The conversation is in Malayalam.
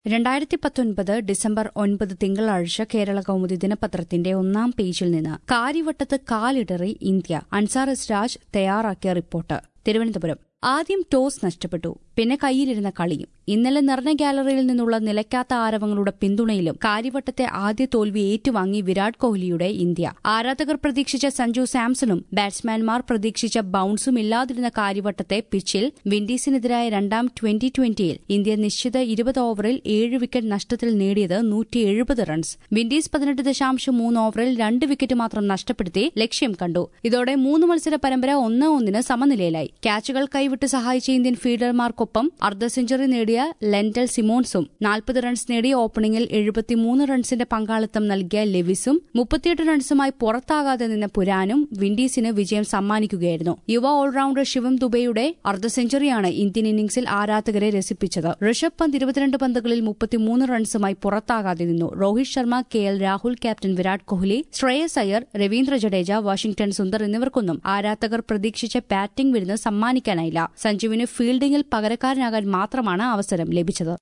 രണ്ടായിരത്തി പത്തൊൻപത് ഡിസംബർ ഒൻപത് തിങ്കളാഴ്ച കേരള കൗമുദി ദിനപത്രത്തിന്റെ ഒന്നാം പേജിൽ നിന്ന് കാര്യവട്ടത്ത് കാലിടറി ഇന്ത്യ അൻസാർ എസ് രാജ് തയ്യാറാക്കിയ റിപ്പോർട്ട് തിരുവനന്തപുരം ആദ്യം ടോസ് നഷ്ടപ്പെട്ടു പിന്നെ കയ്യിലിരുന്ന കളിയും ഇന്നലെ നിറഞ്ഞ ഗാലറിയിൽ നിന്നുള്ള നിലയ്ക്കാത്ത ആരവങ്ങളുടെ പിന്തുണയിലും കാര്യവട്ടത്തെ ആദ്യ തോൽവി ഏറ്റുവാങ്ങി വിരാട് കോഹ്ലിയുടെ ഇന്ത്യ ആരാധകർ പ്രതീക്ഷിച്ച സഞ്ജു സാംസണും ബാറ്റ്സ്മാൻമാർ പ്രതീക്ഷിച്ച ബൌൺസും ഇല്ലാതിരുന്ന കാര്യവട്ടത്തെ പിച്ചിൽ വിൻഡീസിനെതിരായ രണ്ടാം ട്വന്റി ട്വന്റിയിൽ ഇന്ത്യ നിശ്ചിത ഇരുപത് ഓവറിൽ ഏഴ് വിക്കറ്റ് നഷ്ടത്തിൽ നേടിയത് നൂറ്റി എഴുപത് റൺസ് വിൻഡീസ് പതിനെട്ട് ദശാംശം മൂന്ന് ഓവറിൽ രണ്ട് വിക്കറ്റ് മാത്രം നഷ്ടപ്പെടുത്തി ലക്ഷ്യം കണ്ടു ഇതോടെ മൂന്ന് മത്സര പരമ്പര ഒന്ന് ഒന്നിന് സമനിലയിലായി ക്യാച്ചുകൾ കൈവിട്ട് സഹായിച്ച ഇന്ത്യൻ ഫീൽഡർമാർക്കൊപ്പം അർദ്ധ സെഞ്ചുറി നേടിയ ലെന്റൽ സിമോൺസും നാൽപ്പത് റൺസ് നേടി ഓപ്പണിംഗിൽ എഴുപത്തിമൂന്ന് റൺസിന്റെ പങ്കാളിത്തം നൽകിയ ലെവിസും മുപ്പത്തിയെട്ട് റൺസുമായി പുറത്താകാതെ നിന്ന പുരാനും വിൻഡീസിന് വിജയം സമ്മാനിക്കുകയായിരുന്നു യുവ ഓൾറൌണ്ടർ ശിവം ദുബെയുടെ അർദ്ധ സെഞ്ചുറിയാണ് ഇന്ത്യൻ ഇന്നിംഗ്സിൽ ആരാധകരെ രസിപ്പിച്ചത് ഋഷഭ് പന്ത് ഇരുപത്തിരണ്ട് പന്തുകളിൽ മുപ്പത്തിമൂന്ന് റൺസുമായി പുറത്താകാതെ നിന്നു Rohit Sharma K L Rahul captain Virat Kohli Shreyas Iyer Ravindra Jadeja Washington Sundar എന്നിവർക്കൊന്നും ആരാധകർ പ്രതീക്ഷിച്ച ബാറ്റിംഗ് വിരുന്ന് സമ്മാനിക്കാനായില്ല സഞ്ജുവിന് ഫീൽഡിംഗിൽ പകരക്കാരനാകാൻ മാത്രമാണ് അവസരം ലഭിച്ചത്